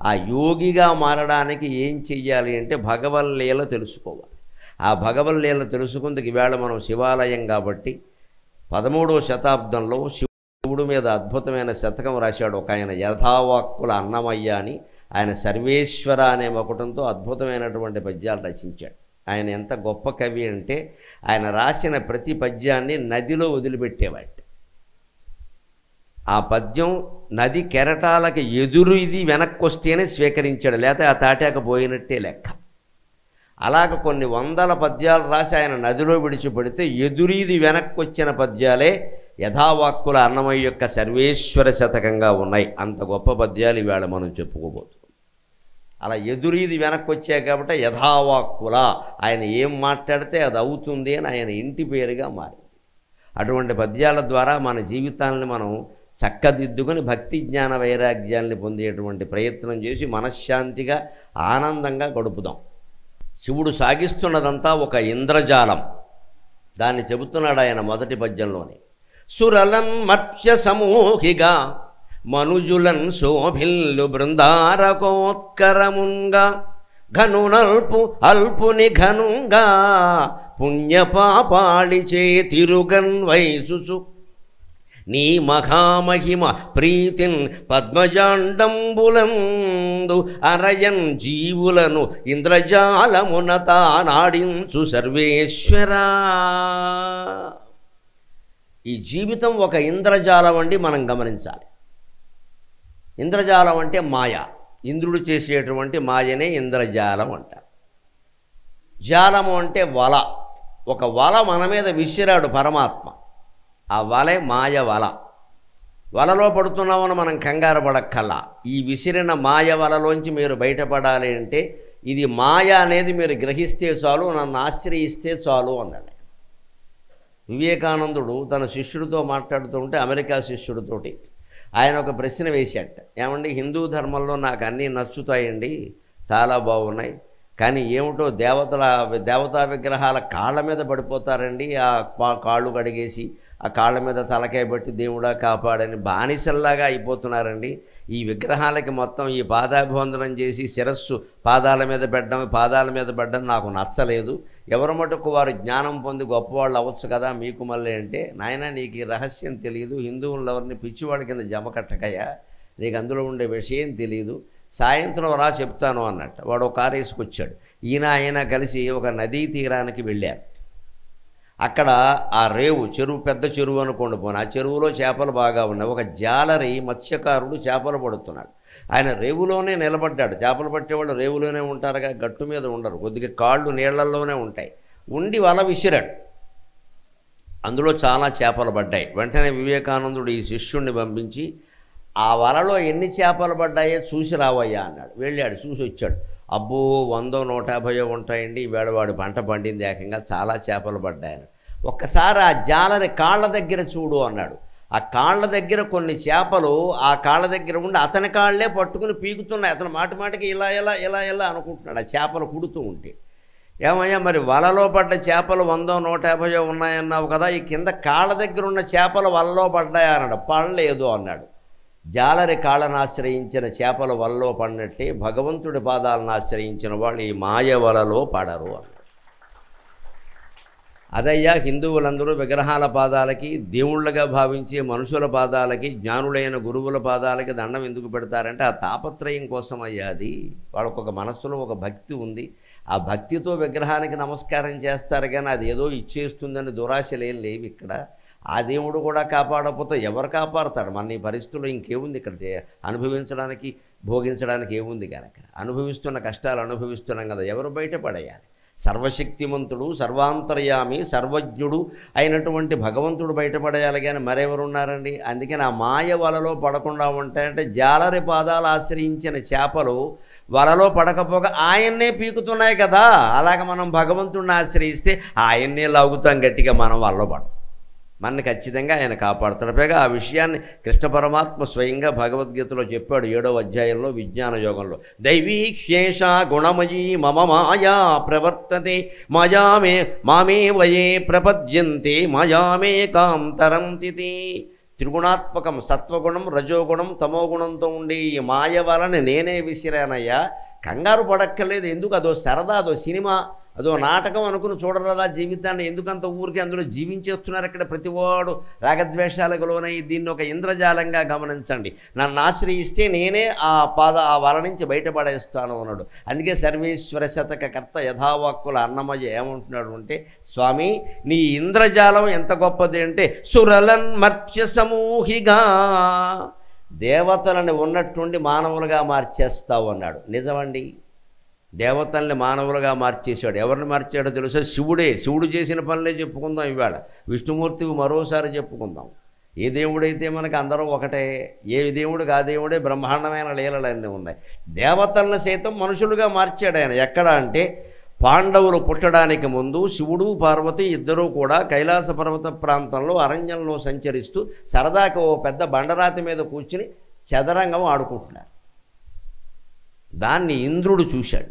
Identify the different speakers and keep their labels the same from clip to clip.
Speaker 1: ఆ యోగిగా మారడానికి ఏం చెయ్యాలి అంటే భగవల్లీల తెలుసుకోవాలి ఆ భగవల్లీల తెలుసుకుందుకు ఈవేళ మనం శివాలయం కాబట్టి పదమూడవ శతాబ్దంలో శివుడి మీద అద్భుతమైన శతకం రాశాడు ఒక ఆయన యథావాక్కుల అన్నమయ్య అని ఆయన సర్వేశ్వర అనే ఒకటంతో అద్భుతమైనటువంటి పద్యాలు రచించాడు ఆయన ఎంత గొప్ప కవి అంటే ఆయన రాసిన ప్రతి పద్యాన్ని నదిలో వదిలిపెట్టేవాడు ఆ పద్యం నది కెరటాలకి ఎదురు ఇది వెనక్కి వస్తేనే స్వీకరించాడు లేకపోతే ఆ తాటాక పోయినట్టే లెక్క అలాగ కొన్ని వందల పద్యాలు రాసి ఆయన నదిలో విడిచిపెడితే ఎదురీది వెనక్కి వచ్చిన పద్యాలే యథావాక్కుల అన్నమయ్య యొక్క సర్వేశ్వర శతకంగా ఉన్నాయి అంత గొప్ప పద్యాలు ఇవాళ మనం చెప్పుకోబోతున్నాం అలా ఎదురీది వెనక్కి వచ్చాయి కాబట్టి యథావాక్కుల ఆయన ఏం మాట్లాడితే అది అవుతుంది అని ఆయన ఇంటి పేరుగా మారింది అటువంటి పద్యాల ద్వారా మన జీవితాలను మనం చక్కదిద్దుకొని భక్తి జ్ఞాన వైరాగ్యాల్ని పొందేటువంటి ప్రయత్నం చేసి మనశ్శాంతిగా ఆనందంగా గడుపుదాం శివుడు సాగిస్తున్నదంతా ఒక ఇంద్రజాలం దాన్ని చెబుతున్నాడు ఆయన మొదటి పద్యంలోనే సురలన్ మర్త్య సమూహిగా మనుజులన్ శోభిల్లు బృందారకోత్కరముంగా ఘనునల్పు అల్పుని ఘనుంగా పుణ్యపాపాళిచే తిరుగన్ వైచుచు నీ మహామహిమ ప్రీతిన్ పద్మజాండంబులందు అరయన్ జీవులను ఇంద్రజాలమున తానాడించు సర్వేశ్వరా ఈ జీవితం ఒక ఇంద్రజాలం అండి మనం గమనించాలి ఇంద్రజాలం అంటే మాయ ఇంద్రుడు చేసేటువంటి మాయనే ఇంద్రజాలం అంటారు జాలము అంటే వల ఒక వల మన మీద విసిరాడు పరమాత్మ ఆ వలే మాయ వల వలలో పడుతున్నామని మనం కంగారు పడక్కల్లా ఈ విసిరిన మాయ వలలోంచి మీరు బయటపడాలి అంటే ఇది మాయ అనేది మీరు గ్రహిస్తే చాలు నన్ను ఆశ్రయిస్తే చాలు అన్నాడు వివేకానందుడు తన శిష్యుడితో మాట్లాడుతూ ఉంటే అమెరికా శిష్యుడితోటి ఆయన ఒక ప్రశ్న వేశాట ఏమండి హిందూ ధర్మంలో నాకు అన్నీ నచ్చుతాయండి చాలా బాగున్నాయి కానీ ఏమిటో దేవతల దేవతా విగ్రహాల కాళ్ళ మీద పడిపోతారండి ఆ పా- కాళ్ళు కడిగేసి ఆ కాళ్ళ మీద తలకాయ బట్టి దేవుడా కాపాడని బానిసల్లాగా అయిపోతున్నారండి ఈ విగ్రహాలకి మొత్తం ఈ పాదాభివందనం చేసి శిరస్సు పాదాల మీద పెట్టడం పాదాల మీద పెట్టడం నాకు నచ్చలేదు ఎవరి మటుకు వారు జ్ఞానం పొంది గొప్పవాళ్ళు అవ్వచ్చు కదా మీకు మళ్ళీ అంటే నాయన నీకు ఈ రహస్యం తెలియదు హిందువులు ఎవరిని పిచ్చివాడి కింద జమ కట్టకయ్యా నీకు అందులో ఉండే విషయం తెలియదు సాయంత్రం రా చెప్తాను అన్నట్టు వాడు ఒక కారు వేసుకొచ్చాడు ఈయన ఆయన కలిసి ఒక నదీ తీరానికి వెళ్ళారు అక్కడ ఆ రేవు చెరువు పెద్ద చెరువు అనుకోండి పోను ఆ చెరువులో చేపలు బాగా ఉన్నాయి ఒక జాలరి మత్స్యకారుడు చేపలు పడుతున్నాడు ఆయన రేవులోనే నిలబడ్డాడు చేపలు పట్టేవాళ్ళు రేవులోనే ఉంటారుగా గట్టు మీద ఉండరు కొద్దిగా కాళ్ళు నీళ్లల్లోనే ఉంటాయి ఉండి వల విసిరాడు అందులో చాలా చేపలు పడ్డాయి వెంటనే వివేకానందుడు ఈ శిష్యుణ్ణి పంపించి ఆ వలలో ఎన్ని చేపలు పడ్డాయో చూసి రావయ్యా అన్నాడు వెళ్ళాడు చూసి వచ్చాడు అబ్బో వందో నూట యాభైయో ఉంటాయండి ఈవేళ వాడు పంట పండింది ఏకంగా చాలా చేపలు పడ్డాయని ఒక్కసారి ఆ జాలరి కాళ్ళ దగ్గర చూడు అన్నాడు ఆ కాళ్ళ దగ్గర కొన్ని చేపలు ఆ కాళ్ళ దగ్గర ఉండి అతని కాళ్ళే పట్టుకుని పీకుతున్నాయి అతను మాటి మాటికి ఇలా ఇలా ఇలా ఇలా అనుకుంటున్నాడు ఆ చేపలు కుడుతూ ఉంటే ఏమయ్యా మరి వలలో పడ్డ చేపలు వందో నూట యాభైయో ఉన్నాయన్నావు కదా ఈ కింద కాళ్ళ దగ్గర ఉన్న చేపలు వలలో పడ్డాయా అన్నాడు పడలేదు అన్నాడు జాలరి కాళ్ళను ఆశ్రయించిన చేపలు వలలో పడినట్టే భగవంతుడి పాదాలను ఆశ్రయించిన వాళ్ళు ఈ మాయ వలలో పడరు అన్నాడు అదయ్యా హిందువులందరూ విగ్రహాల పాదాలకి దేవుళ్ళగా భావించే మనుషుల పాదాలకి జ్ఞానులైన గురువుల పాదాలకి దండం ఎందుకు పెడతారంటే ఆ తాపత్రయం కోసం అయ్యా అది వాళ్ళకు ఒక మనస్సులో ఒక భక్తి ఉంది ఆ భక్తితో విగ్రహానికి నమస్కారం చేస్తారు కానీ అది ఏదో ఇచ్చేస్తుందని దురాశలేం లేవు ఇక్కడ ఆ దేవుడు కూడా కాపాడకపోతే ఎవరు కాపాడతాడు మన ఈ పరిస్థితుల్లో ఇంకేముంది ఇక్కడ చే- అనుభవించడానికి భోగించడానికి ఏముంది కనుక అనుభవిస్తున్న కష్టాలు అనుభవిస్తున్నాం కదా ఎవరు బయటపడేయాలి సర్వశక్తిమంతుడు సర్వాంతర్యామి సర్వజ్ఞుడు అయినటువంటి భగవంతుడు బయటపడేయాలి కానీ మరెవరున్నారండి అందుకని ఆ మాయ వలలో పడకుండా ఉంటాయంటే జాలరి పాదాలు ఆశ్రయించిన చేపలు వలలో పడకపోగా ఆయన్నే పీకుతున్నాయి కదా అలాగ మనం భగవంతుడిని ఆశ్రయిస్తే ఆయన్నే లాగుతాం గట్టిగా మనం వలలో పడం మనని ఖచ్చితంగా ఆయన కాపాడుతాడు పైగా ఆ విషయాన్ని కృష్ణ పరమాత్మ స్వయంగా భగవద్గీతలో చెప్పాడు ఏడవ అధ్యాయంలో విజ్ఞాన యోగంలో దైవీ హ్యేష గుణమయీ మమ మాయా ప్రవర్తతే మాయామే మామే వయే ప్రపద్యంతే మాయామే కాంతరం తితి త్రిగుణాత్మకం సత్వగుణం రజోగుణం తమోగుణంతో ఉండే ఈ మాయ వలన నేనే విసిరానయ్యా కంగారు పడక్కర్లేదు ఎందుకు అదో సరదా అదో సినిమా అదో నాటకం అనుకుని చూడరాదా జీవితాన్ని ఎందుకంత ఊరికి అందులో జీవించేస్తున్నారు ఇక్కడ ప్రతివాడు రాగద్వేషాలకు లోనై దీన్ని ఒక ఇంద్రజాలంగా గమనించండి నన్ను ఆశ్రయిస్తే నేనే ఆ పాద ఆ వల నుంచి బయటపడేస్తాను అన్నాడు అందుకే సర్వేశ్వర శతక కర్త యథావాక్కుల అన్నమయ్య ఏమంటున్నాడు అంటే స్వామి నీ ఇంద్రజాలం ఎంత గొప్పది అంటే సురలన్ మర్త్య సమూహిగా దేవతలని ఉన్నట్టుండి మానవులుగా మార్చేస్తావు అన్నాడు నిజమండి దేవతల్ని మానవులుగా మార్చేశాడు ఎవరిని మార్చాడో తెలుసా శివుడే శివుడు చేసిన పనులే చెప్పుకుందాం ఇవాళ విష్ణుమూర్తికి మరోసారి చెప్పుకుందాం ఏ దేవుడైతే మనకు అందరూ ఒకటే ఏ దేవుడు ఆ దేవుడే బ్రహ్మాండమైన లీలలన్నీ ఉన్నాయి దేవతలను సైతం మనుషులుగా మార్చాడు ఆయన ఎక్కడ అంటే పాండవులు పుట్టడానికి ముందు శివుడు పార్వతి ఇద్దరూ కూడా కైలాస పర్వత ప్రాంతంలో అరణ్యంలో సంచరిస్తూ సరదాకి ఓ పెద్ద బండరాతి మీద కూర్చుని చదరంగం ఆడుకుంటున్నారు దాన్ని ఇంద్రుడు చూశాడు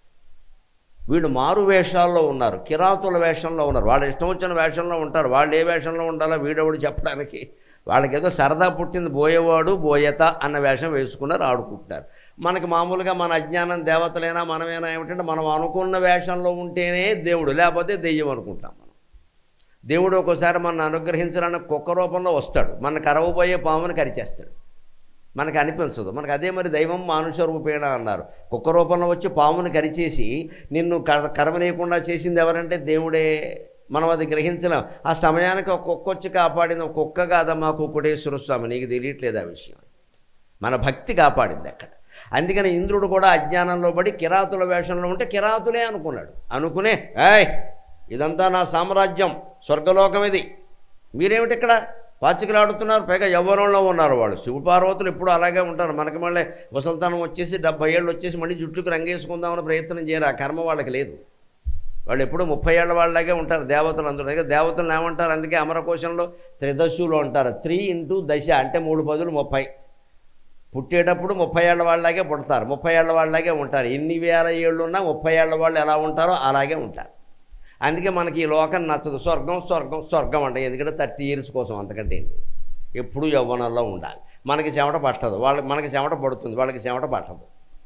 Speaker 1: వీళ్ళు మారు వేషాల్లో ఉన్నారు కిరాతుల వేషంలో ఉన్నారు వాళ్ళు ఇష్టం వచ్చిన వేషంలో ఉంటారు వాళ్ళు ఏ వేషంలో ఉండాలో వీడెవడు చెప్పడానికి వాళ్ళకి ఏదో సరదా పుట్టింది బోయేవాడు బోయత అన్న వేషం వేసుకున్నారు ఆడుకుంటున్నారు మనకి మామూలుగా మన అజ్ఞానం దేవతలైనా మనమేనా ఏమిటంటే మనం అనుకున్న వేషంలో ఉంటేనే దేవుడు లేకపోతే దెయ్యం అనుకుంటాం మనం దేవుడు ఒక్కోసారి మన అనుగ్రహించడానికి కుక్క రూపంలో వస్తాడు మన కరవబోయే పాముని కరిచేస్తాడు మనకు అనిపించదు మనకు అదే మరి దైవం మానుష రూపేణ అన్నారు కుక్క రూపంలో వచ్చి పాముని కరిచేసి నిన్ను కర కరవనీయకుండా చేసింది ఎవరంటే దేవుడే మనం అది గ్రహించలేం ఆ సమయానికి ఒక కుక్క వచ్చి కాపాడింది ఒక కుక్క కాదమ్మా కుక్కుటేశ్వర స్వామి నీకు తెలియట్లేదు ఆ విషయం మన భక్తి కాపాడింది అక్కడ అందుకని ఇంద్రుడు కూడా అజ్ఞానంలో పడి కిరాతుల వేషంలో ఉంటే కిరాతులే అనుకున్నాడు అనుకునే ఏయ్ ఇదంతా నా సామ్రాజ్యం స్వర్గలోకం ఇది మీరేమిటి ఇక్కడ పాచికలు ఆడుతున్నారు పైగా యవ్వనంలో ఉన్నారు వాళ్ళు శివపార్వతులు ఎప్పుడు అలాగే ఉంటారు మనకి మళ్ళీ ముసల్తానం వచ్చేసి డెబ్బై ఏళ్ళు వచ్చేసి మళ్ళీ జుట్టుకు రంగేసుకుందామని ప్రయత్నం చేయరు ఆ కర్మ వాళ్ళకి లేదు వాళ్ళు ఎప్పుడు ముప్పై ఏళ్ళ వాళ్ళలాగే ఉంటారు దేవతలు అందరూ దగ్గర దేవతలు ఏమంటారు అందుకే అమరకోశంలో త్రిదశులు అంటారు త్రీ ఇంటూ దశ అంటే మూడు పదులు ముప్పై పుట్టేటప్పుడు ముప్పై ఏళ్ళ వాళ్ళలాగే పుడతారు ముప్పై ఏళ్ళ వాళ్ళలాగే ఉంటారు ఎన్ని వేల ఏళ్ళు ఉన్నా ముప్పై ఏళ్ళ వాళ్ళు ఎలా ఉంటారో అలాగే ఉంటారు అందుకే మనకి ఈ లోకం నచ్చదు స్వర్గం స్వర్గం స్వర్గం అంటే ఎందుకంటే థర్టీ ఇయర్స్ కోసం అంతకంటే ఏంటి ఎప్పుడూ యవ్వనంలో ఉండాలి మనకి చెమట పట్టదు వాళ్ళకి మనకి చెమట పడుతుంది వాళ్ళకి చెమట పట్టదు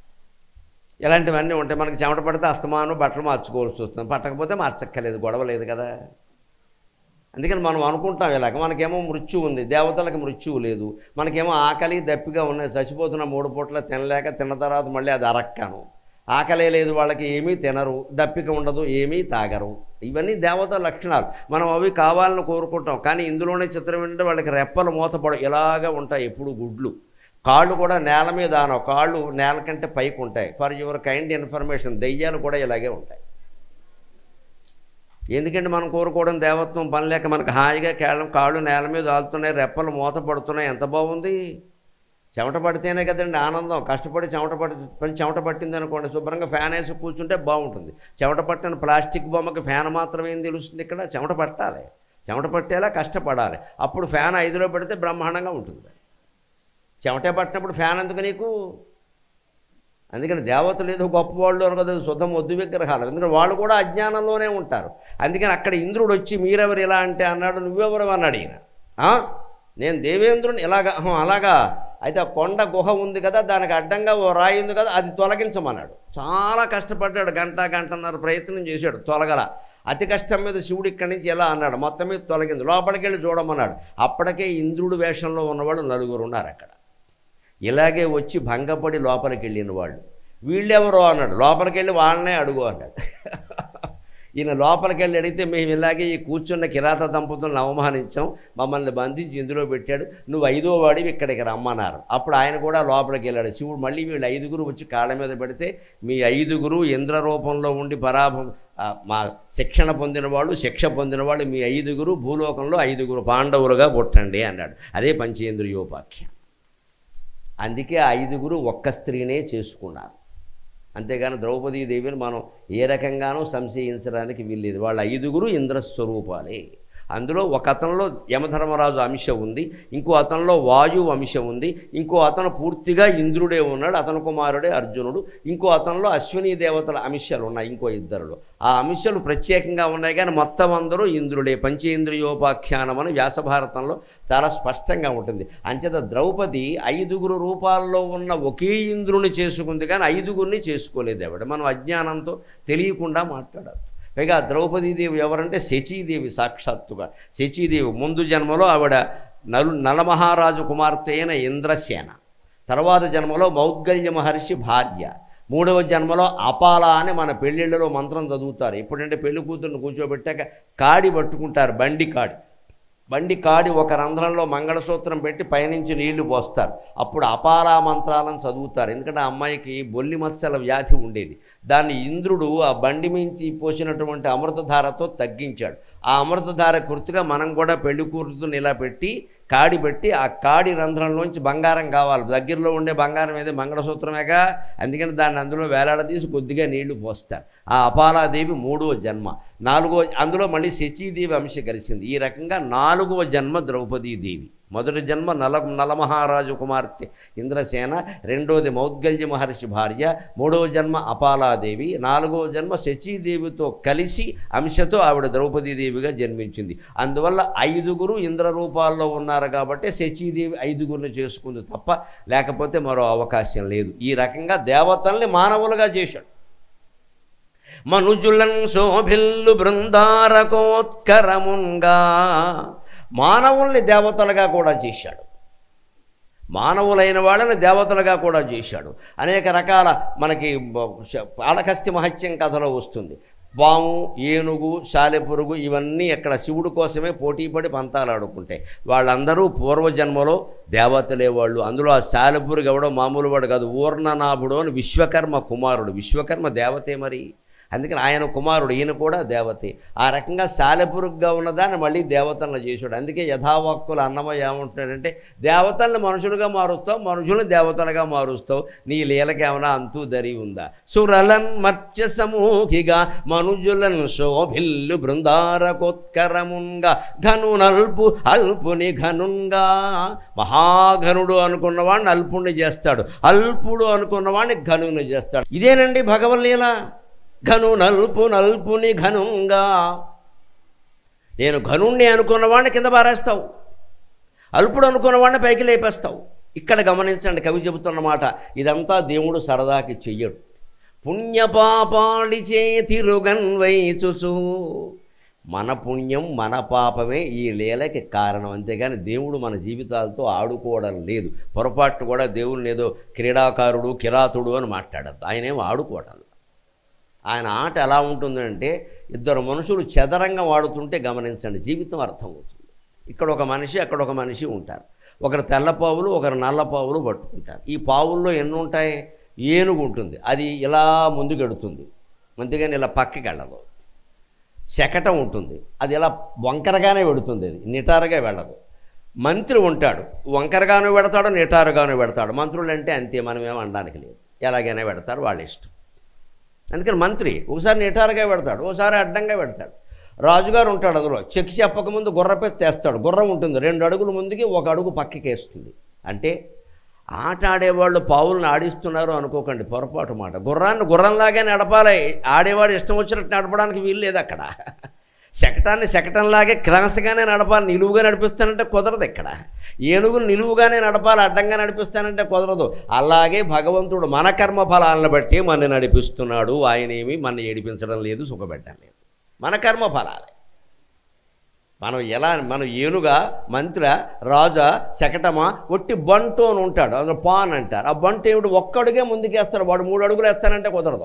Speaker 1: ఇలాంటివన్నీ ఉంటాయి మనకి చెమట పడితే అస్తమానం బట్టలు మార్చుకోవాల్సి వస్తుంది పట్టకపోతే మార్చక్కర్లేదు గొడవ లేదు కదా అందుకని మనం అనుకుంటాం ఇలాగ మనకేమో మృత్యు ఉంది దేవతలకు మృత్యువు లేదు మనకేమో ఆకలి దప్పిగా ఉన్నాయి చచ్చిపోతున్న మూడు పూట్ల తినలేక తిన్న తర్వాత మళ్ళీ అది అరక్కాను ఆకలే లేదు వాళ్ళకి ఏమీ తినరు దప్పిక ఉండదు ఏమీ తాగరు ఇవన్నీ దేవత లక్షణాలు మనం అవి కావాలని కోరుకుంటాం కానీ ఇందులోనే చిత్రం ఏంటంటే వాళ్ళకి రెప్పలు మూతపడు ఇలాగా ఉంటాయి ఎప్పుడు గుడ్లు కాళ్ళు కూడా నేల మీద ఆనవు కాళ్ళు నేల కంటే పైకి ఉంటాయి ఫర్ యువర్ కైండ్ ఇన్ఫర్మేషన్ దెయ్యాలు కూడా ఇలాగే ఉంటాయి ఎందుకంటే మనం కోరుకోవడం దేవత్వం పని లేక మనకు హాయిగా కేవలం కాళ్ళు నేల మీద ఆలుతున్నాయి రెప్పలు మూత పడుతున్నాయి ఎంత బాగుంది చెమట పడితేనే కదండి ఆనందం కష్టపడి చెమట పడి పని చెమట పట్టింది అనుకోండి శుభ్రంగా ఫ్యాన్ వేసి కూర్చుంటే బాగుంటుంది చెమట పట్టిన ప్లాస్టిక్ బొమ్మకి ఫ్యాన్ మాత్రమే ఏం తెలుస్తుంది ఇక్కడ చెమట పట్టాలి చెమట పట్టేలా కష్టపడాలి అప్పుడు ఫ్యాన్ ఐదులో పెడితే బ్రహ్మాండంగా ఉంటుంది చెమటే పట్టినప్పుడు ఫ్యాన్ ఎందుకు నీకు అందుకని దేవతలు ఏదో గొప్పవాళ్ళు అని కదా శుద్ధం వద్దు విగ్రహాలు ఎందుకంటే వాళ్ళు కూడా అజ్ఞానంలోనే ఉంటారు అందుకని అక్కడ ఇంద్రుడు వచ్చి మీరెవరు ఇలా అంటే అన్నాడు నువ్వెవరు అన్నాడు ఈయన "ఆ? నేను దేవేంద్రుని ఇలాగా "ఆహా, అలాగా అయితే ఆ కొండ గుహ ఉంది కదా దానికి అడ్డంగా ఓ రాయి ఉంది కదా అది తొలగించమన్నాడు చాలా కష్టపడ్డాడు గంట గంటన్నర ప్రయత్నం చేశాడు తొలగల అతి కష్టం మీద శివుడు ఇక్కడి నుంచి ఎలా అన్నాడు మొత్తం మీద తొలగింది లోపలికి వెళ్ళి చూడమన్నాడు అప్పటికే ఇంద్రుడు వేషంలో ఉన్నవాళ్ళు నలుగురు ఉన్నారు అక్కడ ఇలాగే వచ్చి భంగపడి లోపలికి వెళ్ళిన వాళ్ళు వీళ్ళెవరో అన్నాడు లోపలికి వెళ్ళి వాళ్ళనే అడుగు అన్నాడు ఈయన లోపలికి వెళ్ళి అడిగితే మేము ఇలాగే ఈ కూర్చున్న కిరాత దంపతులను అవమానించాం మమ్మల్ని బంధించి ఇందులో పెట్టాడు నువ్వు ఐదో వాడివి ఇక్కడికి రమ్మన్నారు అప్పుడు ఆయన కూడా లోపలికి వెళ్ళాడు శివుడు మళ్ళీ వీళ్ళు ఐదుగురు వచ్చి కాళ్ళ మీద పెడితే మీ ఐదుగురు ఇంద్ర రూపంలో ఉండి పరాభం ఆ, మా శిక్షణ పొందిన వాళ్ళు శిక్ష పొందిన వాళ్ళు మీ ఐదుగురు భూలోకంలో ఐదుగురు పాండవులుగా పుట్టండి అన్నాడు అదే పంచేంద్రియోపాఖ్య అందుకే ఆ ఐదుగురు ఒక్క స్త్రీనే చేసుకున్నారు అంతేగాని ద్రౌపదీదేవిని మనం ఏ రకంగానూ సంశయించడానికి వీల్లేదు వాళ్ళ ఐదుగురు ఇంద్రస్వరూపాలే అందులో ఒక అతనిలో యమధర్మరాజు అంశ ఉంది ఇంకో అతనిలో వాయువు అంశ ఉంది ఇంకో అతను పూర్తిగా ఇంద్రుడే ఉన్నాడు అతని కుమారుడే అర్జునుడు ఇంకో అతనిలో అశ్విని దేవతల అంశాలు ఉన్నాయి ఇంకో ఇద్దరులో ఆ అంశాలు ప్రత్యేకంగా ఉన్నాయి కానీ మొత్తం అందరూ ఇంద్రుడే పంచేంద్రియోపాఖ్యానం అని వ్యాసభారతంలో చాలా స్పష్టంగా ఉంటుంది అంచేత ద్రౌపది ఐదుగురు రూపాల్లో ఉన్న ఒకే ఇంద్రుని చేసుకుంది కానీ ఐదుగురిని చేసుకోలేదు ఆవిడ మనం అజ్ఞానంతో తెలియకుండా మాట్లాడాలి పైగా ద్రౌపదీదేవి ఎవరంటే శచీదేవి సాక్షాత్తుగా శచీదేవి ముందు జన్మలో ఆవిడ నలు నలమహారాజు కుమార్తె అయిన ఇంద్రసేన తర్వాత జన్మలో మౌద్గల్య మహర్షి భార్య మూడవ జన్మలో అపాల అని మన పెళ్ళిళ్ళలో మంత్రం చదువుతారు ఎప్పుడంటే పెళ్లి కూతురుని కూర్చోబెట్టాక కాడి పట్టుకుంటారు బండి కాడి బండి కాడి ఒక రంధ్రంలో మంగళసూత్రం పెట్టి పైనుంచి నీళ్లు పోస్తారు అప్పుడు అపాలా మంత్రాలను చదువుతారు ఎందుకంటే ఆ అమ్మాయికి బొల్లి మచ్చల వ్యాధి ఉండేది దాన్ని ఇంద్రుడు ఆ బండి మించి పోసినటువంటి అమృతధారతో తగ్గించాడు ఆ అమృతధార గుర్తుగా మనం కూడా పెళ్లి కూతురుని ఇలా పెట్టి కాడి పెట్టి ఆ కాడి రంధ్రంలోంచి బంగారం కావాలి దగ్గరలో ఉండే బంగారం ఏదో మంగళసూత్రమేగా అందుకని దాన్ని అందులో వేలాడదీసి కొద్దిగా నీళ్లు పోస్తారు ఆ అపాలాదేవి మూడవ జన్మ నాలుగో అందులో మళ్ళీ శచీదేవి అంశ కలిసింది ఈ రకంగా నాలుగవ జన్మ ద్రౌపదీదేవి మొదటి జన్మ నల నలమహారాజు కుమార్తె ఇంద్రసేన రెండోది మౌద్గల్య మహర్షి భార్య మూడవ జన్మ అపాలాదేవి నాలుగవ జన్మ శచీదేవితో కలిసి అంశతో ఆవిడ ద్రౌపదీదేవిగా జన్మించింది అందువల్ల ఐదుగురు ఇంద్ర రూపాల్లో ఉన్నారు కాబట్టి శచీదేవి ఐదుగురిని చేసుకుంది తప్ప లేకపోతే మరో అవకాశం లేదు ఈ రకంగా దేవతల్ని మానవులుగా చేశాడు మనుజులన్ శోభిల్లు బృందారకోత్కరముంగా మానవుల్ని దేవతలుగా కూడా చేశాడు మానవులైన వాళ్ళని దేవతలుగా కూడా చేశాడు అనేక రకాల మనకి బ- శ- పాలకస్తి మహత్యం కథలో వస్తుంది పాము ఏనుగు సాలెపురుగు ఇవన్నీ ఎక్కడ శివుడు కోసమే పోటీపడి పంతాలు ఆడుకుంటాయి వాళ్ళందరూ పూర్వజన్మలో దేవతలే వాళ్ళు అందులో ఆ సాలెపురుగు ఎవడో మామూలు వాడు కాదు ఊర్ణనాభుడు అని విశ్వకర్మ కుమారుడు విశ్వకర్మ దేవతే మరి అందుకని ఆయన కుమారుడు ఈయన కూడా దేవతే ఆ రకంగా సాలెపురుగ్గా ఉన్నదాన్ని మళ్ళీ దేవతలను చేశాడు అందుకే యథావాక్కులు అన్నమయ్య ఏమంటున్నాడంటే దేవతల్ని మనుషులుగా మారుస్తావు మనుషులను దేవతలుగా మారుస్తావు నీ లీలకి ఏమైనా అంతూ దరి ఉందా సురలన్ మర్త్య సమూహిగా మనుజులన్ శోభిల్లు బృందారకోత్కరముంగా ఘనునల్పు అల్పుని ఘనుంగా మహాఘనుడు అనుకున్నవాడిని అల్పుణ్ణి చేస్తాడు అల్పుడు అనుకున్నవాడిని ఘనుని చేస్తాడు ఇదేనండి భగవల్లీల ఘను నల్పు నల్పుని ఘనుంగా నేను ఘనుణ్ణి అనుకున్నవాడిని కింద పారేస్తావు అల్పుడు అనుకున్నవాడిని పైకి లేపేస్తావు ఇక్కడ గమనించండి కవి చెబుతున్న మాట ఇదంతా దేవుడు సరదాకి చెయ్యడు పుణ్యపాపాళి చేతిరుగన్వైచుచు మన పుణ్యం మన పాపమే ఈ లీలకి కారణం అంతేగాని దేవుడు మన జీవితాలతో ఆడుకోవడం లేదు పొరపాటు కూడా దేవుడిని ఏదో క్రీడాకారుడు కిరాతుడు అని మాట్లాడద్దు ఆయనేం ఆడుకోవడం లేదు. ఆయన ఆట ఎలా ఉంటుందంటే ఇద్దరు మనుషులు చదరంగం ఆడుతుంటే గమనించండి జీవితం అర్థమవుతుంది ఇక్కడ ఒక మనిషి అక్కడ ఒక మనిషి ఉంటారు ఒకరు తెల్ల పావులు ఒకరు నల్ల పావులు పట్టుకుంటారు ఈ పావుల్లో ఎన్ని ఉంటాయి ఏనుగు ఉంటుంది అది ఇలా ముందుకెడుతుంది అందుకని ఇలా పక్కకి వెళ్ళదు శకటం ఉంటుంది అది ఇలా వంకరగానే పెడుతుంది అది నిటారుగా వెళ్ళదు మంత్రి ఉంటాడు వంకరగాను పెడతాడు నిటారుగాను పెడతాడు మంత్రులు అంటే అంతే మనం ఏం అనడానికి లేదు ఎలాగైనా పెడతారు వాళ్ళ ఇష్టం అందుకని మంత్రి ఒకసారి నిటారుగా పెడతాడు ఒకసారి అడ్డంగా పెడతాడు రాజుగారు ఉంటాడు అందులో చెక్ చెప్పకముందు గుర్రపెత్తి తెస్తాడు గుర్రం ఉంటుంది రెండు అడుగుల ముందుకి ఒక అడుగు పక్కకి వేస్తుంది అంటే ఆట ఆడేవాళ్ళు పావులను ఆడిస్తున్నారు అనుకోకండి పొరపాటు మాట గుర్రాన్ని గుర్రంలాగే నడపాలి ఆడేవాడు ఇష్టం వచ్చినట్టు నడపడానికి వీలు లేదు అక్కడ శకటాన్ని శకటంలాగే క్రాస్గానే నడపాలి నిలువుగా నడిపిస్తానంటే కుదరదు ఇక్కడ ఏనుగును నిలువుగానే నడపాలి అడ్డంగా నడిపిస్తానంటే కుదరదు అలాగే భగవంతుడు మన కర్మ ఫలాలను బట్టి మన నడిపిస్తున్నాడు ఆయన ఏమి మన ఏడిపించడం లేదు సుఖపెట్టడం లేదు మన కర్మ ఫలాలే మనం ఎలా మనం ఏనుగా మంత్ర రాజా శకటమా ఒట్టి బంటు అని ఉంటాడు అందులో పాన్ అంటారు ఆ బంటు ఏమిటి ఒక్కడుగే ముందుకేస్తాడు వాడు మూడు అడుగులు వేస్తానంటే కుదరదు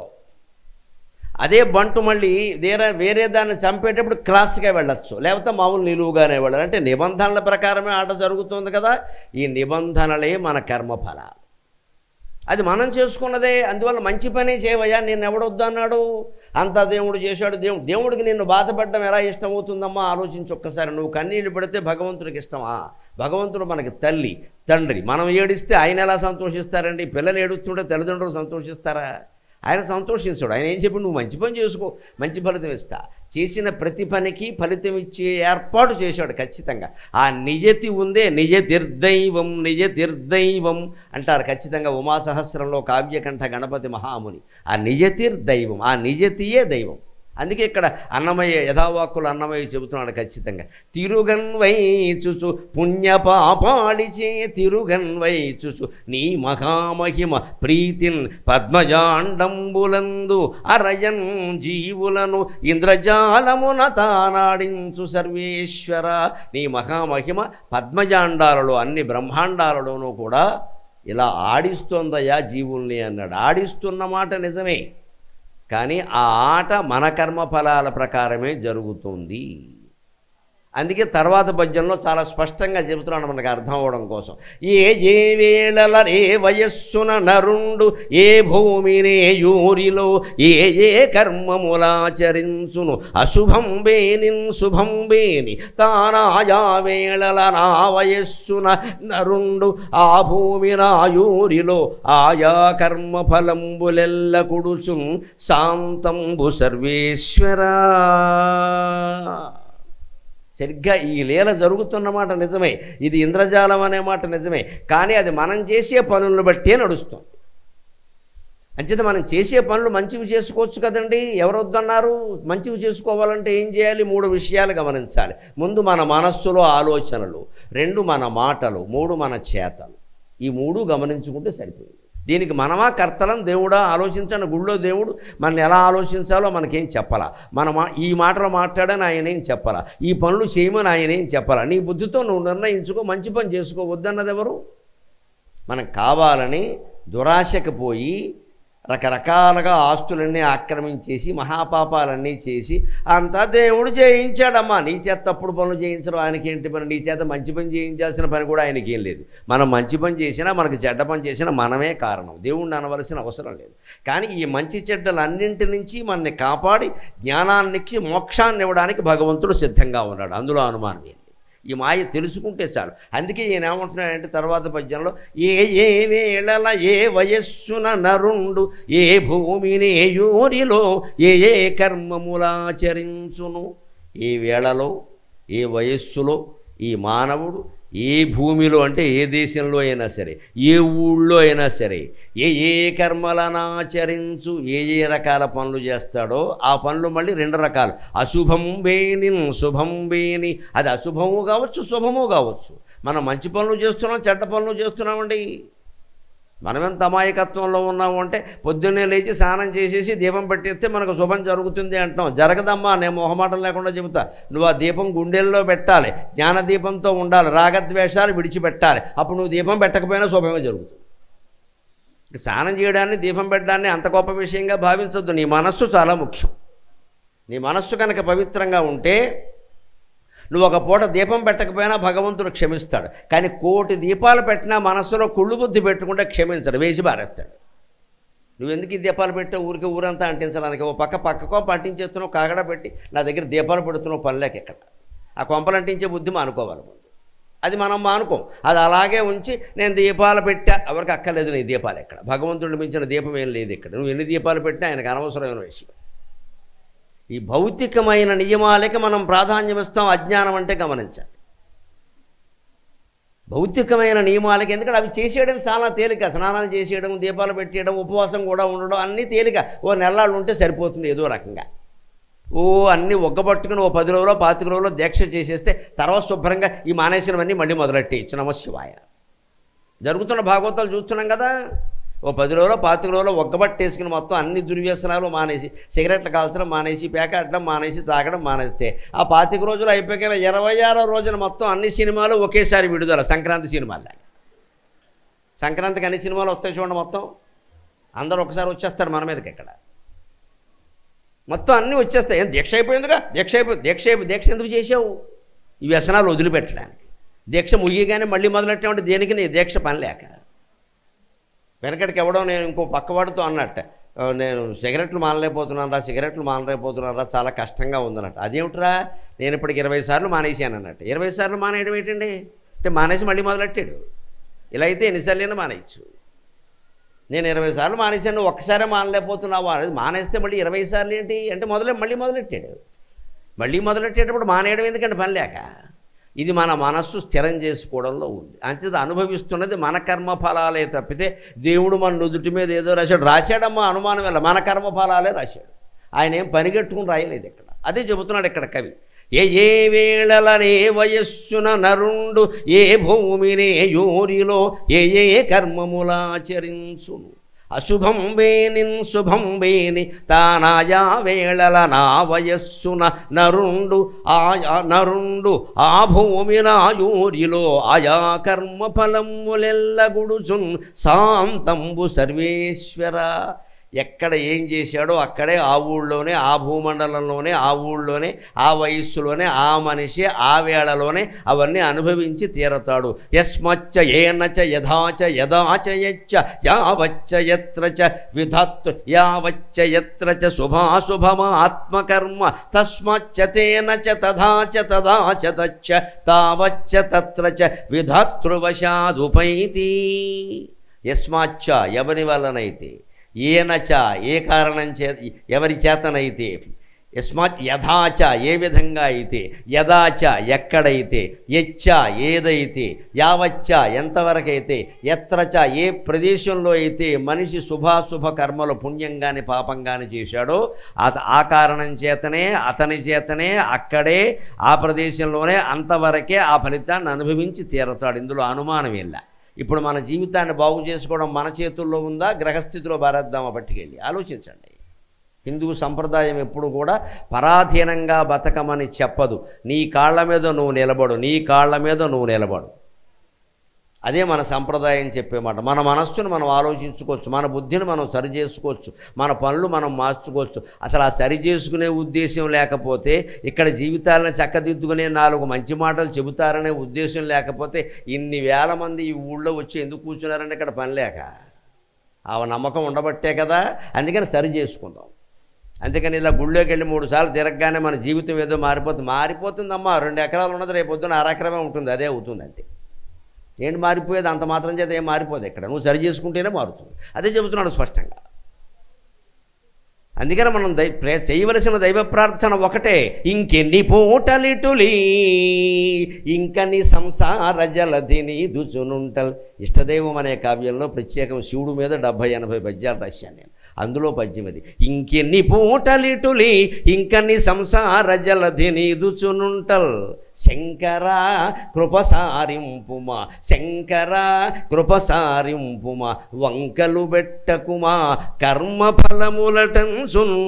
Speaker 1: అదే బంటు మళ్ళీ వేరే వేరే దాన్ని చంపేటప్పుడు క్రాస్గా వెళ్ళొచ్చు లేకపోతే మామూలు నిలువుగానే వెళ్ళాలి అంటే నిబంధనల ప్రకారమే ఆట జరుగుతుంది కదా ఈ నిబంధనలే మన కర్మఫలాలు అది మనం చేసుకున్నదే అందువల్ల మంచి పని చేయవయ్యా నేను ఎవడొద్దు అన్నాడు అంతా దేవుడు చేశాడు దేవుడు దేవుడికి నిన్ను బాధపడడం ఎలా ఇష్టమవుతుందమ్మా ఆలోచించి ఒక్కసారి నువ్వు కన్నీళ్లు పెడితే భగవంతుడికి ఇష్టమా భగవంతుడు మనకి తల్లి తండ్రి మనం ఏడిస్తే ఆయన ఎలా సంతోషిస్తారండి పిల్లలు ఏడుస్తుంటే తల్లిదండ్రులు సంతోషిస్తారా ఆయన సంతోషించడు ఆయన ఏం చెప్పి నువ్వు మంచి పని చేసుకో మంచి ఫలితం ఇస్తా చేసిన ప్రతి పనికి ఫలితం ఇచ్చే ఏర్పాటు చేశాడు ఖచ్చితంగా ఆ నిజతి ఉందే నిజతిర్దైవం నిజతిర్దైవం అంటారు ఖచ్చితంగా ఉమాసహస్రంలో కావ్యకంఠ గణపతి మహాముని ఆ నిజతిర్దైవం ఆ నిజతియే దైవం అందుకే ఇక్కడ అన్నమయ్య యథావాక్కులు అన్నమయ్య చెబుతున్నాడు ఖచ్చితంగా తిరుగన్వైచుచు పుణ్యపాపాడిచే తిరుగన్వైచుచు నీ మహామహిమ ప్రీతిన్ పద్మజాండంబులందు అరయన్ జీవులను ఇంద్రజాలమున తానాడించు సర్వేశ్వర నీ మహామహిమ పద్మజాండాలలో అన్ని బ్రహ్మాండాలలోనూ కూడా ఇలా ఆడిస్తోందయ్యా జీవుల్ని అన్నాడు ఆడిస్తున్న మాట నిజమే కానీ ఆ ఆట మన కర్మఫలాల ప్రకారమే జరుగుతుంది అందుకే తర్వాత పద్యంలో చాలా స్పష్టంగా చెబుతున్నాడు మనకు అర్థం అవడం కోసం ఏ ఏ వేళల ఏ వయస్సున నరుండు ఏ భూమినే యూరిలో ఏ ఏ కర్మములాచరించును అశుభం బేనిన్ శుభం బేని తానాయా వేళల నా వయస్సున నరుండు ఆ భూమి నా యూరిలో ఆయా కర్మ ఫలంబులెల్ల కుడుచున్ శాంతంబు సర్వేశ్వరా సరిగ్గా ఈ లీల జరుగుతున్నమాట నిజమే ఇది ఇంద్రజాలం అనే మాట నిజమే కానీ అది మనం చేసే పనులను బట్టే నడుస్తుంది అంచేత మనం చేసే పనులు మంచివి చేసుకోవచ్చు కదండి ఎవరు వద్దన్నారు మంచివి చేసుకోవాలంటే ఏం చేయాలి మూడు విషయాలు గమనించాలి ముందు మన మనస్సులో ఆలోచనలు రెండు మన మాటలు మూడు మన చేతలు ఈ మూడు గమనించుకుంటే సరిపోయింది దీనికి మనమా కర్తలం దేవుడా ఆలోచించండి గుళ్ళో దేవుడు మనల్ని ఎలా ఆలోచించాలో మనకేం చెప్పాలా మన మా ఈ మాటలు మాట్లాడని ఆయన ఏం చెప్పాలా ఈ పనులు చేయమని ఆయన ఏం చెప్పాలా నీ బుద్ధితో నువ్వు నిర్ణయించుకో మంచి పని చేసుకో వద్దన్నది ఎవరు మనకు కావాలని దురాశకు పోయి రకరకాలుగా ఆస్తులన్నీ ఆక్రమించేసి మహాపాపాలన్నీ చేసి అంతా దేవుడు చేయించాడమ్మా నీ చేత తప్పుడు పనులు చేయించడం ఆయనకి ఏంటి పని నీ చేత మంచి పని చేయించాల్సిన పని కూడా ఆయనకి ఏం లేదు మనం మంచి పని చేసినా మనకు చెడ్డ పని చేసినా మనమే కారణం దేవుణ్ణి అనవలసిన అవసరం లేదు కానీ ఈ మంచి చెడ్డలన్నింటి నుంచి మనల్ని కాపాడి జ్ఞానాన్నిచ్చి మోక్షాన్ని ఇవ్వడానికి భగవంతుడు సిద్ధంగా ఉన్నాడు అందులో అనుమానం ఏం లేదు ఈ మాయ తెలుసుకుంటే చాలు అందుకే ఈయన ఏమంటున్నాడంటే తర్వాత పద్యంలో ఏ ఏ వేళల ఏ వయస్సున నరుండు ఏ భూమిని ఏ యూరిలో ఏ ఏ కర్మములాచరించును ఏ వేళలో ఏ వయస్సులో ఈ మానవుడు ఏ భూమిలో అంటే ఏ దేశంలో అయినా సరే ఏ ఊళ్ళో అయినా సరే ఏ ఏ కర్మలనాచరించు ఏ ఏ రకాల పనులు చేస్తాడో ఆ పనులు మళ్ళీ రెండు రకాలు అశుభం వేని శుభం వేని అది అశుభము కావచ్చు శుభము కావచ్చు మనం మంచి పనులు చేస్తున్నాం చెడ్డ పనులు చేస్తున్నామండి మనం ఎంత అమాయకత్వంలో ఉన్నాము అంటే పొద్దున్నే లేచి స్నానం చేసేసి దీపం పెట్టేస్తే మనకు శుభం జరుగుతుంది అంటున్నాం జరగదమ్మా నేను మొహమాటం లేకుండా చెబుతా నువ్వు ఆ దీపం గుండెల్లో పెట్టాలి జ్ఞానదీపంతో ఉండాలి రాగద్వేషాలు విడిచిపెట్టాలి అప్పుడు నువ్వు దీపం పెట్టకపోయినా శుభమే జరుగుతుంది ఇక స్నానం చేయడాన్ని దీపం పెట్టడాన్ని అంత గొప్ప విషయంగా భావించొద్దు నీ మనస్సు చాలా ముఖ్యం నీ మనస్సు కనుక పవిత్రంగా ఉంటే నువ్వు ఒక పూట దీపం పెట్టకపోయినా భగవంతుడు క్షమిస్తాడు కానీ కోటి దీపాలు పెట్టినా మనస్సులో కుళ్ళు బుద్ధి పెట్టుకుంటే క్షమించడు వేసి బారేస్తాడు నువ్వు ఎందుకు ఈ దీపాలు పెట్టావు ఊరికి ఊరంతా అంటించడానికి ఓ పక్క పక్కకో అంటించేస్తున్నావు కాగడ పెట్టి నా దగ్గర దీపాలు పెడుతున్నావు పనిలేక ఇక్కడ ఆ కొంపలు అంటించే బుద్ధి మానుకోవాలి ముందు అది మనం మానుకోం అది అలాగే ఉంచి నేను దీపాలు పెట్టా ఎవరికి అక్కర్లేదు నీ దీపాలు ఎక్కడ భగవంతుడిని మించిన దీపం ఏం లేదు ఇక్కడ నువ్వు ఎన్ని దీపాలు పెట్టినా ఆయనకు అనవసరమైన విషయం ఈ భౌతికమైన నియమాలకి మనం ప్రాధాన్యం ఇస్తాం అజ్ఞానం అంటే గమనించాలి భౌతికమైన నియమాలకి ఎందుకంటే అవి చేసేయడం చాలా తేలిక స్నానాలు చేసేయడం దీపాలు పెట్టేయడం ఉపవాసం కూడా ఉండడం అన్నీ తేలిక ఓ నెలలు ఉంటే సరిపోతుంది ఏదో రకంగా ఓ అన్నీ ఒగ్గబట్టుకుని ఓ పది రోజులో పాతిక రోజులో దీక్ష చేసేస్తే తర్వాత శుభ్రంగా ఈ మానేసినవన్నీ మళ్ళీ మొదలెట్టేయచ్చు నమశివాయ జరుగుతున్న భాగవతాలు చూస్తున్నాం కదా ఓ పది రోజులు పాతిక రోజులు ఒగ్గబట్టేసుకుని మొత్తం అన్ని దుర్వ్యసనాలు మానేసి సిగరెట్లు కాల్చడం మానేసి పేకాడడం మానేసి తాగడం మానేస్తే ఆ పాతిక రోజులు అయిపోయిన ఇరవై ఆరో రోజున మొత్తం అన్ని సినిమాలు ఒకేసారి విడుదల సంక్రాంతి సినిమాలాగా సంక్రాంతికి అన్ని సినిమాలు వస్తాయి చూడండి మొత్తం అందరూ ఒకసారి వచ్చేస్తారు మన మీదకి ఇక్కడ మొత్తం అన్నీ వచ్చేస్తాయి ఏం దీక్ష అయిపోయిందిగా దీక్ష అయిపోయింది దీక్ష అయిపోయి దీక్ష ఎందుకు చేసావు ఈ వ్యసనాలు వదిలిపెట్టడానికి దీక్ష ముగియగానే మళ్ళీ మొదలెట్టామంటే దేనికి నీ దీక్ష పని లేక వెనకటికి ఎవడో నేను ఇంకో పక్కవాడితో అన్నట్ట "ఆ, నేను సిగరెట్లు మానలేకపోతున్నాను రా సిగరెట్లు మానలేకపోతున్నాను రా చాలా కష్టంగా ఉందన్నట్టు అదేమిట్రా నేను ఇప్పటికి ఇరవై సార్లు మానేసాను అన్నట్టు ఇరవై సార్లు మానేయడం ఏంటండి అంటే మానేసి మళ్ళీ మొదలెట్టాడు ఇలా అయితే ఎన్నిసార్లైనా మానేయచ్చు నేను ఇరవై సార్లు మానేశాను నువ్వు ఒక్కసారే మానలేకపోతున్నావు అనేది మానేస్తే మళ్ళీ ఇరవై సార్లు ఏంటి అంటే మొదలే మళ్ళీ మొదలెట్టాడు మళ్ళీ మొదలెట్టేటప్పుడు మానేయడం ఎందుకంటే పని లేక ఇది మన మనస్సు స్థిరం చేసుకోవడంలో ఉంది అంచేత అనుభవిస్తున్నది మన కర్మఫలాలే తప్పితే దేవుడు మన నుదుటి మీద ఏదో రాశాడు రాశాడమ్మా అనుమానం వల్ల మన కర్మఫలాలే రాశాడు ఆయన ఏం పనిగట్టుకుని రాయలేదు ఇక్కడ అదే చెబుతున్నాడు ఇక్కడ కవి ఏ ఏ వేళలనే వయస్సున నరుండు ఏ భూమినే యోరిలో ఏ ఏ కర్మములాచరించును అశుభం వేనిన్ శుభం వేని తానాయా వేళల నా వయస్సున నరుండు ఆయా నరుండు ఆ భూమి నాయూరిలో ఆయా కర్మ ఫలములెల్లగుడుచున్ శాంతంబు సర్వేశ్వర ఎక్కడ ఏం చేశాడో అక్కడే ఆ ఊళ్ళోనే ఆ భూమండలంలోనే ఆ ఊళ్ళోనే ఆ వయస్సులోనే ఆ మనిషి ఆ వేళలోనే అవన్నీ అనుభవించి తీరతాడు యస్మచ్చ ఏనచ యథాచ యదాచ యచ్చ యావచ్చ యత్ర చ విధత్ యావచ్చ యత్ర చ శుభాశుభమాత్మకర్మ తస్మచ్చ తేన చ తథా చ తదా చ తచ్చ తావచ్చ తత్ర చ విధతృవశాదుపైతి యస్మాచ్చ ఎవరి వలనైతే ఏనచ ఏ కారణం చే ఎవరి చేతనైతే యస్మాత్ యథాచ ఏ విధంగా అయితే యదాచ ఎక్కడైతే యచ్చ ఏదైతే యావచ్చ ఎంతవరకైతే ఎత్రచ ఏ ప్రదేశంలో అయితే మనిషి శుభాశుభ కర్మలు పుణ్యంగాని పాపంగాని చేశాడో అత ఆ కారణం చేతనే అతని చేతనే అక్కడే ఆ ప్రదేశంలోనే అంతవరకే ఆ ఫలితాన్ని అనుభవించి తీరతాడు ఇందులో అనుమానం ఇలా ఇప్పుడు మన జీవితాన్ని బాగు చేసుకోవడం మన చేతుల్లో ఉందా గ్రహస్థితిలో బారేద్దామా పట్టుకెళ్ళి ఆలోచించండి హిందూ సంప్రదాయం ఎప్పుడు కూడా పరాధీనంగా బతకమని చెప్పదు నీ కాళ్ళ మీద నువ్వు నిలబడు నీ కాళ్ళ మీద నువ్వు నిలబడు అదే మన సంప్రదాయం చెప్పే మాట మన మనస్సును మనం ఆలోచించుకోవచ్చు మన బుద్ధిని మనం సరి చేసుకోవచ్చు మన పనులు మనం మార్చుకోవచ్చు అసలు ఆ సరి చేసుకునే ఉద్దేశం లేకపోతే ఇక్కడ జీవితాలను చక్కదిద్దుకునే నాలుగు మంచి మాటలు చెబుతారనే ఉద్దేశం లేకపోతే ఇన్ని వేల మంది ఈ ఊళ్ళో వచ్చి ఎందుకు కూర్చున్నారంటే ఇక్కడ పని లేక ఆ నమ్మకం ఉండబట్టే కదా అందుకని సరి చేసుకుందాం అందుకని ఇలా గుళ్ళోకి వెళ్ళి మూడు సార్లు తిరగగానే మన జీవితం ఏదో మారిపోతుంది మారిపోతుందమ్మా రెండు ఎకరాలు ఉన్నది రేపు పొద్దున అరెకరమే ఉంటుంది అదే అవుతుంది అంతే ఏంటి మారిపోయేది అంత మాత్రం చేత ఏం మారిపోదు ఇక్కడ నువ్వు సరి చేసుకుంటేనే మారుతుంది అదే చెబుతున్నాడు స్పష్టంగా అందుకని మనం దై ప్రే చేయవలసిన దైవ ప్రార్థన ఒకటే ఇంకెన్ని పూటలిటులి ఇంకని సంసార జలధిని దుచునుంటల్ ఇష్టదైవం అనే కావ్యంలో ప్రత్యేకం శివుడు మీద డెబ్భై ఎనభై పద్యాలు రాశాను నేను అందులో పద్యం అది ఇంకెన్ని పూటలిటులి ఇంకని సంసార జలధిని దుచునుంటల్ శంకర కృపసారింపుమా శంకర కృపసారింపుమా వంకలు పెట్టకుమా కర్మ ఫలములటంచును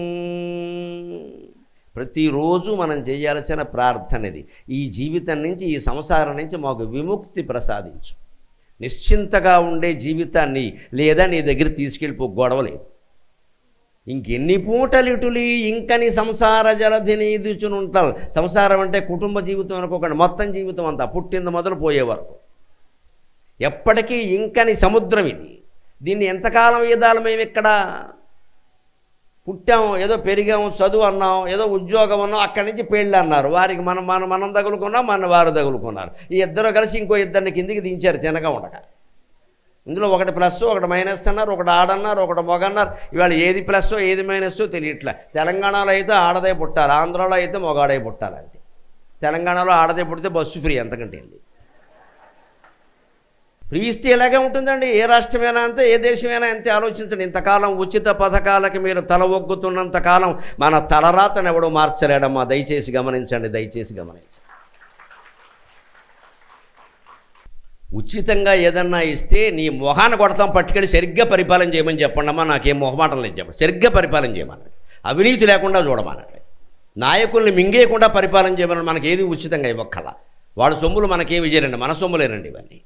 Speaker 1: ప్రతిరోజు మనం చేయాల్సిన ప్రార్థన ఇది ఈ జీవితం నుంచి ఈ సంసారం నుంచి మాకు విముక్తి ప్రసాదించు నిశ్చింతగా ఉండే జీవితాన్ని లేదా నీ దగ్గర తీసుకెళ్ళిపో గొడవలేదు ఇంకెన్ని పూటలిటులి ఇంకని సంసార జలధిని దిచునుంటారు సంసారం అంటే కుటుంబ జీవితం అనుకోకండి మొత్తం జీవితం అంతా పుట్టింది మొదలు పోయే వరకు ఎప్పటికీ ఇంకని సముద్రం ఇది దీన్ని ఎంతకాలం ఈదాలి మేము ఇక్కడ పుట్టాం ఏదో పెరిగాము చదువు అన్నాం ఏదో ఉద్యోగం అన్నాం అక్కడి నుంచి పెళ్ళి అన్నారు వారికి మనం మనం మనం తగులుకున్నాం మన వారు తగులుకున్నారు ఈ ఇద్దరు కలిసి ఇంకో ఇద్దరిని కిందికి దించారు తినగా ఉండక ఇందులో ఒకటి ప్లస్ ఒకటి మైనస్ అన్నారు ఒకటి ఆడన్నారు ఒకటి మొగన్నారు ఇవాళ ఏది ప్లస్ ఏది మైనస్ తెలియట్లే తెలంగాణలో అయితే ఆడదే పుట్టాలి ఆంధ్రాలో అయితే మొగాడే పుట్టాలి అంతే తెలంగాణలో ఆడదే పుడితే బస్సు ఫ్రీ ఎంతకంటే వెళ్ళి ఫ్రీ ఇస్తే ఇలాగే ఉంటుందండి ఏ రాష్ట్రమైనా అంతే ఏ దేశమైనా అంతే ఆలోచించండి ఇంతకాలం ఉచిత పథకాలకి మీరు తల ఒగ్గుతున్నంత కాలం మన తలరాతను ఎవడో మార్చలేడమ్మా దయచేసి గమనించండి దయచేసి గమనించండి ఉచితంగా ఏదన్నా ఇస్తే నీ మొహాన్ని కొడతాం పట్టుకెళ్ళి సరిగ్గా పరిపాలన చేయమని చెప్పండి అమ్మా నాకేం మొహమాటం లేదు చెప్పండి సరిగ్గా పరిపాలన చేయమన్నాడు అవినీతి లేకుండా చూడమన్నాడు నాయకుల్ని మింగేయకుండా పరిపాలన చేయమని మనకి ఏది ఉచితంగా ఇవ్వక్కల వాళ్ళ సొమ్ములు మనకేమి ఇయ్యరండి మన సొమ్ములేనండి ఇవన్నీ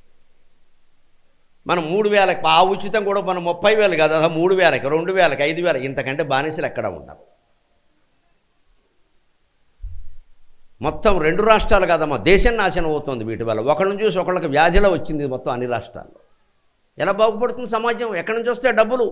Speaker 1: మనం మూడు వేలకి ఆ ఉచితం కూడా మనం ముప్పై వేలు కాదు అసలు మూడు వేలకి రెండు వేలకి ఐదు వేలకి ఇంతకంటే బానిసలు ఎక్కడ ఉండరు మొత్తం రెండు రాష్ట్రాలు కాదమ్మా దేశం నాశనం అవుతుంది వీటి వల్ల ఒకళ్ళని చూసి ఒకళ్ళకి వ్యాధిలో వచ్చింది మొత్తం అన్ని రాష్ట్రాల్లో ఎలా బాగుపడుతుంది సమాజం ఎక్కడి నుంచి వస్తే డబ్బులు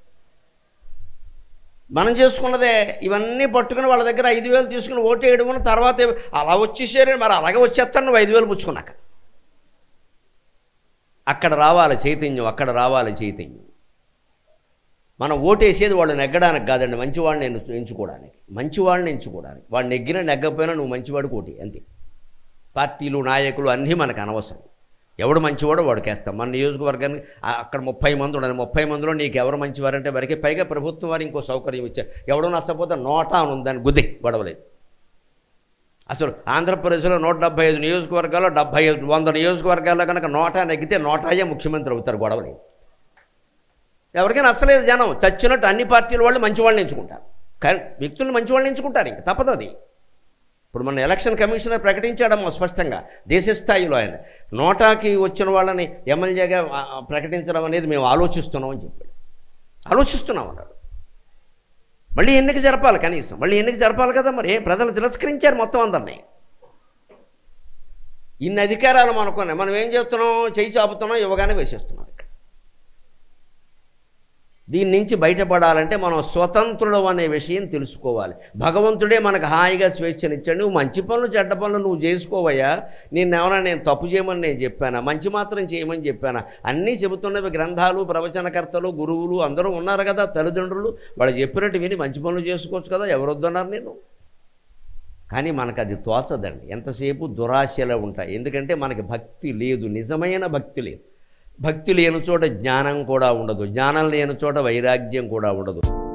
Speaker 1: మనం చేసుకున్నదే ఇవన్నీ పట్టుకుని వాళ్ళ దగ్గర ఐదు వేలు తీసుకుని ఓటేయడం తర్వాత అలా వచ్చేసారే మరి అలాగే వచ్చేస్తాను నువ్వు ఐదు వేలు పుచ్చుకున్నాక అక్కడ రావాలి చైతన్యం అక్కడ రావాలి చైతన్యం మనం ఓటేసేది వాళ్ళు నెగ్గడానికి కాదండి మంచివాడిని ఎంచు ఎంచుకోవడానికి మంచివాడిని ఎంచుకోవడానికి వాడు నెగ్గినా నెగ్గకపోయినా నువ్వు మంచివాడు కోటి అంతే పార్టీలు నాయకులు అన్నీ మనకు అనవసరం ఎవడు మంచివాడో వాడికి వేస్తాం మన నియోజకవర్గానికి ఆ- అక్కడ ముప్పై మంది ఉండాలి ముప్పై మందిలో నీకు ఎవరు మంచివారంటే వరకే పైగా ప్రభుత్వం వారు ఇంకో సౌకర్యం ఇచ్చారు ఎవడో నచ్చపోతే నోటా అని ఉందని గుద్ది గొడవలేదు అసలు ఆంధ్రప్రదేశ్లో నూట డెబ్బై ఐదు నియోజకవర్గాల్లో డెబ్బై ఐదు వంద నియోజకవర్గాల్లో కనుక నోటా నెగ్గితే నోటాయే ముఖ్యమంత్రి అవుతారు గొడవలేదు ఎవరికైనా నచ్చలేదు జనం చచ్చినట్టు అన్ని పార్టీల వాళ్ళు మంచి వాళ్ళని ఎంచుకుంటారు కానీ వ్యక్తులను మంచి వాళ్ళని ఎంచుకుంటారు ఇంకా తప్పదు అది ఇప్పుడు మన ఎలక్షన్ కమిషనర్ ప్రకటించాడమ్మా స్పష్టంగా దేశ స్థాయిలో ఆయన నోటాకి వచ్చిన వాళ్ళని ఎమ్మెల్యేగా ఆ, ఆ, ప్రకటించడం అనేది మేము ఆలోచిస్తున్నాం అని చెప్పాడు ఆలోచిస్తున్నాం అన్నాడు మళ్ళీ ఎన్నిక జరపాలి కనీసం మళ్ళీ ఎన్నిక జరపాలి కదా మరి ఏం ప్రజలు తిరస్కరించారు మొత్తం అందరినీ ఇన్ని అధికారాలు మనకున్నాయి మనం ఏం చేస్తున్నాం చేయి చాపుతున్నాం ఇవ్వగానే వేసేస్తున్నాం ఇక్కడ దీని నుంచి బయటపడాలంటే మనం స్వతంత్రుడు అనే విషయం తెలుసుకోవాలి భగవంతుడే మనకు హాయిగా స్వేచ్ఛనిచ్చాడు నువ్వు మంచి పనులు చెడ్డ పనులు నువ్వు చేసుకోవయ్యా నేను ఎవరైనా నేను తప్పు చేయమని నేను చెప్పానా మంచి మాత్రం చేయమని చెప్పానా అన్నీ చెబుతున్నవి గ్రంథాలు ప్రవచనకర్తలు గురువులు అందరూ ఉన్నారు కదా తల్లిదండ్రులు వాళ్ళు చెప్పినట్టు విని మంచి పనులు చేసుకోవచ్చు కదా ఎవరొద్దన్నారు నేను కానీ మనకు అది తోచదండి ఎంతసేపు దురాశలే ఉంటాయి ఎందుకంటే మనకి భక్తి లేదు నిజమైన భక్తి లేదు భక్తి లేని చోట జ్ఞానం కూడా ఉండదు జ్ఞానం లేని చోట వైరాగ్యం కూడా ఉండదు